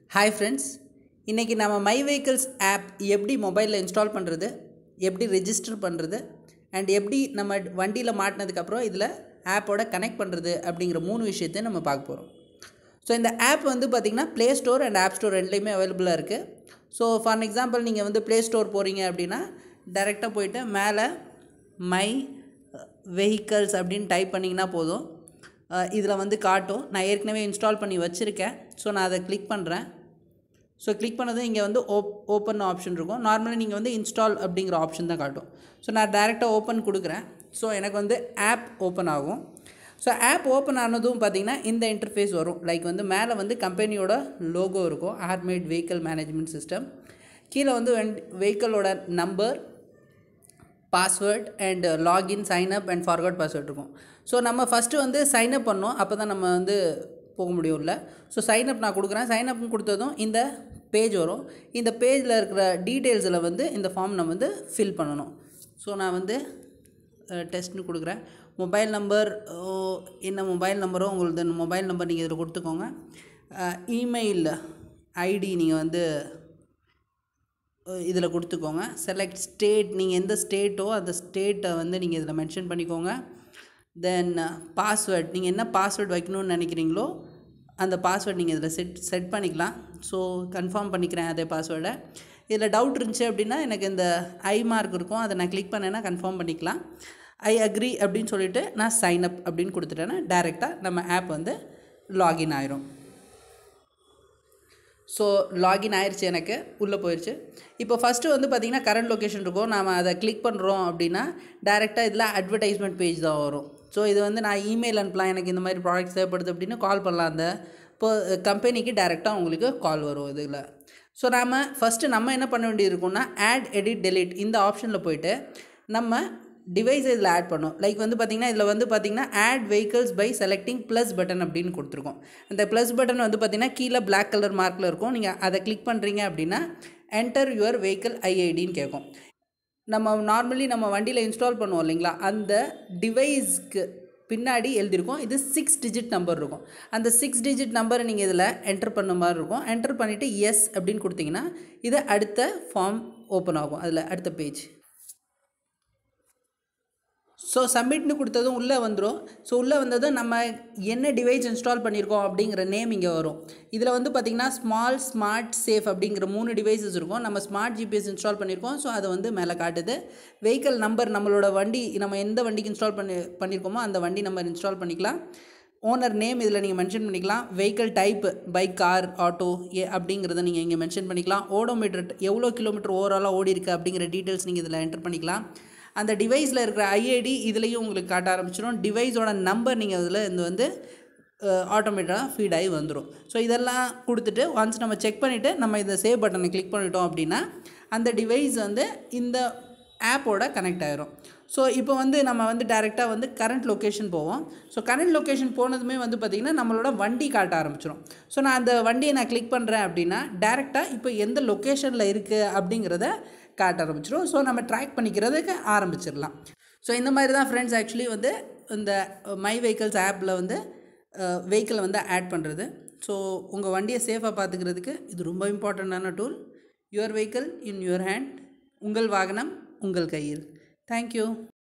hi friends இன்றைக்கி நம்ம my vehicles app எப்படி மொபைலில் இன்ஸ்டால் பண்ணுறது எப்படி ரெஜிஸ்டர் பண்ணுறது அண்ட் எப்படி நம்ம வண்டியில் மாட்டினதுக்கப்புறம் இதில் ஆப்போட கனெக்ட் பண்ணுறது அப்படிங்கிற மூணு விஷயத்தையும் நம்ம பார்க்க போகிறோம் ஸோ இந்த ஆப் வந்து பார்த்திங்கன்னா play store and app store ரெண்டுலேயுமே அவைலபிளாக இருக்குது ஸோ ஃபார் எக்ஸாம்பிள் நீங்கள் வந்து ப்ளே ஸ்டோர் போகிறீங்க அப்படின்னா டைரெக்டாக போயிட்டு மேலே மை வெஹிக்கல்ஸ் அப்படின்னு டைப் பண்ணிங்கன்னா போதும் இதில் வந்து காட்டும் நான் ஏற்கனவே இன்ஸ்டால் பண்ணி வச்சுருக்கேன் ஸோ நான் அதை கிளிக் பண்ணுறேன் ஸோ கிளிக் பண்ணதும் இங்கே வந்து ஓப் ஓப்பன் ஆப்ஷன் இருக்கும் நார்மலாக நீங்கள் வந்து இன்ஸ்டால் அப்படிங்கிற ஆப்ஷன் தான் காட்டும் ஸோ நான் டேரெக்டாக ஓப்பன் கொடுக்குறேன் ஸோ எனக்கு வந்து ஆப் ஓப்பன் ஆகும் ஸோ ஆப் ஓப்பன் ஆனதும் பார்த்தீங்கன்னா இந்த இன்டர்ஃபேஸ் வரும் லைக் வந்து மேலே வந்து கம்பெனியோட லோகோ இருக்கும் ஆர்மேட் வெஹிக்கல் மேனேஜ்மெண்ட் சிஸ்டம் கீழே வந்து வெஹிக்கலோட number password and login sign up and forward password இருக்கும் ஸோ நம்ம ஃபஸ்ட்டு வந்து சைன்அப் பண்ணோம் அப்போ தான் நம்ம வந்து போக முடியும்ல ஸோ சைன்அப் நான் கொடுக்குறேன் சைன்அப்னு கொடுத்ததும் இந்த பேஜ் வரும் இந்த பேஜில் இருக்கிற டீட்டெயில்ஸில் வந்து இந்த ஃபார்ம் நம்ம வந்து ஃபில் பண்ணணும் ஸோ நான் வந்து டெஸ்ட்னு கொடுக்குறேன் மொபைல் நம்பர் என்ன மொபைல் நம்பரோ உங்களது மொபைல் நம்பர் நீங்கள் இதில் கொடுத்துக்கோங்க இமெயில் ஐடி நீங்கள் வந்து இதில் கொடுத்துக்கோங்க செலக்ட் ஸ்டேட் நீங்கள் எந்த ஸ்டேட்டோ அந்த ஸ்டேட்டை வந்து நீங்கள் இதில் மென்ஷன் பண்ணிக்கோங்க தென் பாஸ்வேர்ட் நீங்கள் என்ன பாஸ்வேர்ட் வைக்கணும்னு நினைக்கிறீங்களோ அந்த பாஸ்வேர்ட் நீங்கள் இதில் செட் செட் பண்ணிக்கலாம் ஸோ கன்ஃபார்ம் பண்ணிக்கிறேன் அதே பாஸ்வேர்டை இதில் டவுட் இருந்துச்சு அப்படின்னா எனக்கு இந்த ஐ மார்க் இருக்கும் அதை நான் கிளிக் பண்ணேன்னா கன்ஃபார்ம் பண்ணிக்கலாம் ஐ அக்ரி அப்படின்னு சொல்லிவிட்டு நான் சைன் அப் அப்படின்னு கொடுத்துட்டேன்னா டேரெக்டாக நம்ம ஆப் வந்து லாகின் ஆயிரும் ஸோ லாகின் ஆயிடுச்சு எனக்கு உள்ளே போயிடுச்சு இப்போ ஃபஸ்ட்டு வந்து பார்த்திங்கன்னா கரண்ட் லொக்கேஷன் இருக்கும் நாம் அதை கிளிக் பண்ணுறோம் அப்படின்னா டேரெக்டாக இதில் அட்வர்டைஸ்மெண்ட் பேஜ் தான் வரும் ஸோ இது வந்து நான் இமெயில் அனுப்பலாம் எனக்கு இந்த மாதிரி ப்ராடக்ட் தேவைப்படுது அப்படின்னு கால் பண்ணலாம் அந்த இப்போ கம்பெனிக்கு டேரெக்டாக உங்களுக்கு கால் வரும் இதில் ஸோ நாம் ஃபஸ்ட்டு நம்ம என்ன பண்ண வேண்டியது இருக்கும்னா ஆட் எடிட் டெலிட் இந்த ஆப்ஷனில் போயிட்டு நம்ம டிவைஸ் இதில் ஆட் பண்ணோம் லைக் வந்து பார்த்திங்கன்னா இதில் வந்து பார்த்திங்கன்னா add vehicles by selecting plus button அப்படின்னு கொடுத்துருக்கோம் அந்த ப்ளஸ் பட்டன் வந்து பார்த்திங்கன்னா கீழே பிளாக் கலர் மார்க்கில் இருக்கும் நீங்கள் அதை கிளிக் பண்ணுறீங்க அப்படின்னா என்டர் யுவர் வெஹிக்கல் ஐஐடின்னு கேட்கும் நம்ம நார்மலி நம்ம வண்டியில் இன்ஸ்டால் பண்ணுவோம் இல்லைங்களா அந்த டிவைஸ்க்கு பின்னாடி எழுதியிருக்கோம் இது சிக்ஸ் டிஜிட் நம்பர் இருக்கும் அந்த சிக்ஸ் டிஜிட் நம்பரை நீங்கள் இதில் என்டர் பண்ண மாதிரி இருக்கும் என்டர் பண்ணிவிட்டு எஸ் அப்படின்னு கொடுத்தீங்கன்னா இது அடுத்த ஃபார்ம் ஓப்பன் ஆகும் அதில் அடுத்த பேஜ் ஸோ சப்மிட்னு கொடுத்ததும் உள்ளே வந்துடும் ஸோ உள்ளே வந்ததும் நம்ம என்ன டிவைஸ் இன்ஸ்டால் பண்ணியிருக்கோம் அப்படிங்கிற நேம் இங்கே வரும் இதில் வந்து பார்த்திங்கன்னா ஸ்மால் ஸ்மார்ட் சேஃப் அப்படிங்கிற மூணு டிவைசஸ் இருக்கும் நம்ம ஸ்மார்ட் ஜிபிஎஸ் இன்ஸ்டால் பண்ணியிருக்கோம் ஸோ அதை வந்து மேலே காட்டுது வெஹிக்கல் நம்பர் நம்மளோட வண்டி நம்ம எந்த வண்டிக்கு இன்ஸ்டால் பண்ணி பண்ணியிருக்கோமோ அந்த வண்டி நம்பர் இன்ஸ்டால் பண்ணிக்கலாம் ஓனர் நேம் இதில் நீங்கள் மென்ஷன் பண்ணிக்கலாம் vehicle type bike car auto ஏ அப்படிங்கிறத நீங்கள் இங்கே மென்ஷன் பண்ணிக்கலாம் ஓடோமீட்டர் எவ்வளோ கிலோமீட்டர் ஓவராலாக ஓடி இருக்குது அப்படிங்கிற டீட்டெயில்ஸ் நீங்கள் இதில் என்டர் பண்ணிக்கலாம் அந்த டிவைஸில் இருக்கிற ஐஐடி இதுலேயும் உங்களுக்கு காட்ட ஆரம்பிச்சிடும் டிவைஸோட நம்பர் நீங்கள் அதில் இந்த வந்து ஆட்டோமேட்டிக்காக ஃபீட் ஆகி வந்துடும் ஸோ இதெல்லாம் கொடுத்துட்டு ஒன்ஸ் நம்ம செக் பண்ணிவிட்டு நம்ம இந்த சேவ் பட்டனை கிளிக் பண்ணிட்டோம் அப்படின்னா அந்த டிவைஸ் வந்து இந்த ஆப்போட கனெக்ட் ஆகிரும் ஸோ இப்போ வந்து நம்ம வந்து டேரெக்டாக வந்து கரண்ட் லொக்கேஷன் போவோம் ஸோ கரண்ட் லொக்கேஷன் போனதுமே வந்து பார்த்திங்கன்னா நம்மளோட வண்டி காட்ட ஆரம்பிச்சிடும் ஸோ நான் அந்த வண்டியை நான் கிளிக் பண்ணுறேன் அப்படின்னா டேரெக்டாக இப்போ எந்த லொக்கேஷனில் இருக்குது அப்படிங்கிறத காட்ட ஆரம்பிச்சிடும் ஸோ நம்ம ட்ராக் பண்ணிக்கிறதுக்கு ஆரம்பிச்சிடலாம் ஸோ இந்த மாதிரி தான் ஃப்ரெண்ட்ஸ் ஆக்சுவலி வந்து இந்த மை வெஹிக்கல்ஸ் ஆப்பில் வந்து வெஹிக்கிளை வந்து ஆட் பண்ணுறது ஸோ உங்கள் வண்டியை சேஃபாக பார்த்துக்கிறதுக்கு இது ரொம்ப இம்பார்ட்டண்ட்டான tool your vehicle in your hand உங்கள் வாகனம் உங்கள் கையில் தேங்க்யூ